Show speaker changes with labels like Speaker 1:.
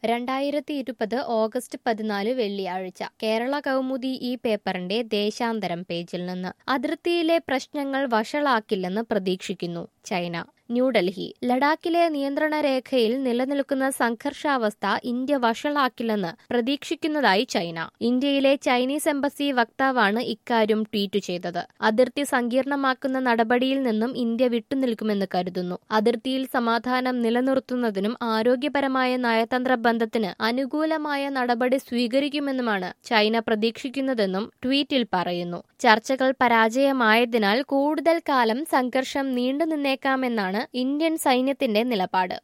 Speaker 1: രണ്ടായിരത്തി ഇരുപത് ഓഗസ്റ്റ് പതിനാല് വെള്ളിയാഴ്ച കേരള കൗമുദി ഈ പേപ്പറിന്റെ ദേശാന്തരം പേജിൽ നിന്ന് അതിർത്തിയിലെ പ്രശ്നങ്ങൾ വഷളാക്കില്ലെന്ന് പ്രതീക്ഷിക്കുന്നു ചൈന ന്യൂഡൽഹി ലഡാക്കിലെ നിയന്ത്രണ രേഖയിൽ നിലനിൽക്കുന്ന സംഘർഷാവസ്ഥ ഇന്ത്യ വഷളാക്കില്ലെന്ന് പ്രതീക്ഷിക്കുന്നതായി ചൈന ഇന്ത്യയിലെ ചൈനീസ് എംബസി വക്താവാണ് ഇക്കാര്യം ട്വീറ്റ് ചെയ്തത് അതിർത്തി സങ്കീർണമാക്കുന്ന നടപടിയിൽ നിന്നും ഇന്ത്യ വിട്ടുനിൽക്കുമെന്ന് കരുതുന്നു അതിർത്തിയിൽ സമാധാനം നിലനിർത്തുന്നതിനും ആരോഗ്യപരമായ നയതന്ത്ര ബന്ധത്തിന് അനുകൂലമായ നടപടി സ്വീകരിക്കുമെന്നുമാണ് ചൈന പ്രതീക്ഷിക്കുന്നതെന്നും ട്വീറ്റിൽ പറയുന്നു ചർച്ചകൾ പരാജയമായതിനാൽ കൂടുതൽ കാലം സംഘർഷം നീണ്ടുനിന്നേക്കാമെന്നാണ് ഇന്ത്യൻ സൈന്യത്തിന്റെ നിലപാട്